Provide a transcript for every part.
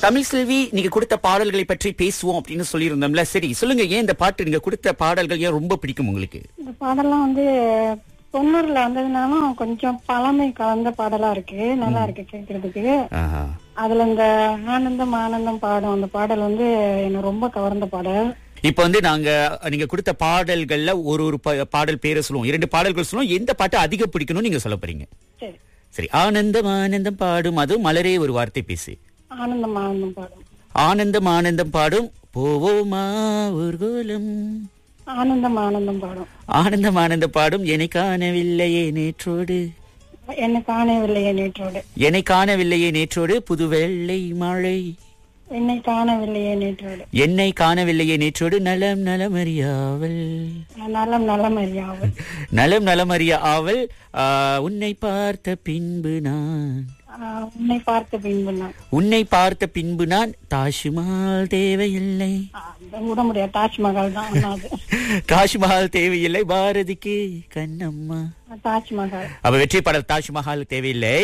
தமிழ் செல்வி நீங்க கொடுத்த பாடல்களை பற்றி பேசுவோம் அப்படின்னு சொல்லியிருந்தோம்ல சரி சொல்லுங்க ஏன் இந்த பாட்டு நீங்க கொடுத்த பாடல்கள் ஏன் ரொம்ப பிடிக்கும் உங்களுக்கு இந்த பாடலாம் வந்து தொண்ணூறுல வந்ததுனாலும் கொஞ்சம் பழமை கலந்த பாடலா இருக்கு நல்லா இருக்கு கேட்கறதுக்கு ஆஹா. அதுல இந்த ஆனந்தம் ஆனந்தம் பாடும் அந்த பாடல் வந்து எனக்கு ரொம்ப கவர்ந்த பாடல் இப்ப வந்து நாங்க நீங்க கொடுத்த பாடல்கள்ல ஒரு ஒரு பா- பாடல் பேரை சொல்லுவோம் இரண்டு பாடல்கள் சொல்லுவோம் எந்த பாட்டு அதிகம் பிடிக்கணும்னு நீங்க சொல்ல போறீங்க சரி சரி ஆனந்தம் ஆனந்தம் பாடும் அதுவும் மலரே ஒரு வார்த்தை பேசு ஆனந்தம் ஆனந்தம் பாடும் ஆனந்தம் ஆனந்தம் பாடும் போவோமா ஊர்கோலம் ஆனந்தம் ஆனந்தம் பாடும் ஆனந்தம் ஆனந்தம் பாடும் என்னை காணவில்லையே நேற்றோடு என்ன காணவில்லையே நேற்றோடு என்னை காணவில்லையே நேற்றோடு புது வெள்ளை மழை என்னை காணவில்லையே நேற்றோடு என்னை காணவில்லையே நேற்றோடு நலம் நலமறியாவல் நலம் நலம் அறியாமல் நலம் நலமறிய ஆவல் ஆ, உன்னை பார்த்த பின்பு நான் ஆஹ் உன்னை பார்த்த பின்பு நான் உன்னை பார்த்த பின்பு நான் தாஜ்மஹால் தேவையில்லை ஆஹ் அந்த விட முடியாது தாஜ்மஹால் தான் ஆனா அது தாஜ்மஹால் தேவையில்லை பாரதிக்கு கண்ணம்மா தாஜ்மஹால் அப்ப வெற்றி பாடல் தாஜ்மஹால் தேவையில்லை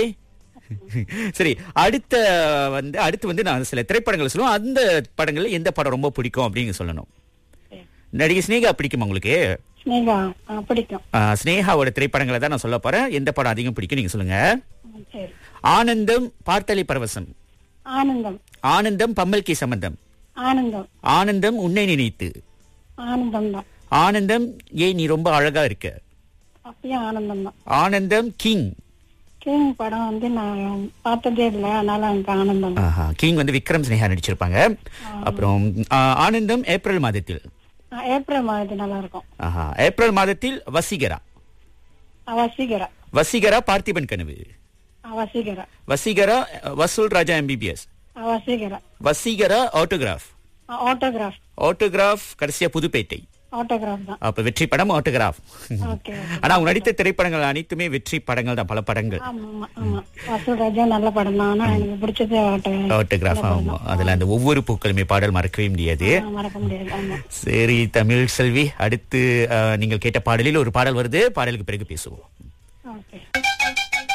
சரி அடுத்த வந்து அடுத்து வந்து நான் சில திரைப்படங்கள் சொல்லுவோம் அந்த படங்கள்ல எந்த படம் ரொம்ப பிடிக்கும் அப்படின்னு சொல்லணும் சரி. நடிகை ஸ்னேகா பிடிக்குமா உங்களுக்கு ஸ்னேகா ஆஹ் பிடிக்கும் ஆ, ஸ்னேகாவோட திரைப்படங்களை தான் நான் சொல்ல போறேன் எந்த படம் அதிகம் பிடிக்கும் நீங்க சொல்லுங்க ம், சரி ஆனந்தம் பார்த்தலை பரவசம் ஆனந்தம் ஆனந்தம் பம்மல் கே சம்பந்தம் ஆனந்தம் ஆனந்தம் உன்னை நினைத்து ஆனந்தம் தான் ஆனந்தம் ஏன் நீ ரொம்ப அழகா இருக்க அப்பயும் ஆனந்தம் தான் ஆனந்தம் கிங் கிங் படம் வந்து நான் பார்த்ததே இல்லை அதனால எனக்கு ஆனந்தம் தான். ஆஹா, கிங் வந்து விக்ரம் ஸ்னேகா நடிச்சிருப்பாங்க அப்புறம் ஆ, ஆனந்தம் ஏப்ரல் மாதத்தில் ஆஹ் ஏப்ரல் மாதத்து நல்லா இருக்கும் ஆஹா, ஏப்ரல் மாதத்தில் வசீகரா அவசிகரா வசீகரா பார்த்திபன் கனவு அவசிகரா வசீகரா வசூல் ராஜா எம்பிபிஎஸ் அவசிகரா வசீகரா ஆட்டோகிராஃப் ஆட்டோகிராஃப் ஆட்டோகிராஃப் கடைசியா புதுப்பேட்டை ஆட்டோகிராஃப் தான் அப்ப வெற்றி படம் ஆட்டோகிராஃப் ஓகே ஆனா அவங்க நடித்த திரைப்படங்கள் அனைத்துமே வெற்றி படங்கள் தான் பல படங்கள் ஆமா ஆமா ஆமா வசூல் ராஜா நல்ல படம் தான் ஆனா எனக்கு பிடிச்சது ஆட்டோ ஆட்டோகிராஃப் ஆமா அதுல அந்த ஒவ்வொரு பூக்களுமே பாடல் மறக்கவே முடியாது மறக்க முடியாது ஆமா சரி தமிழ் செல்வி அடுத்து அஹ், நீங்கள் கேட்ட பாடலில் ஒரு பாடல் வருது பாடலுக்கு பிறகு பேசுவோம் ஓகே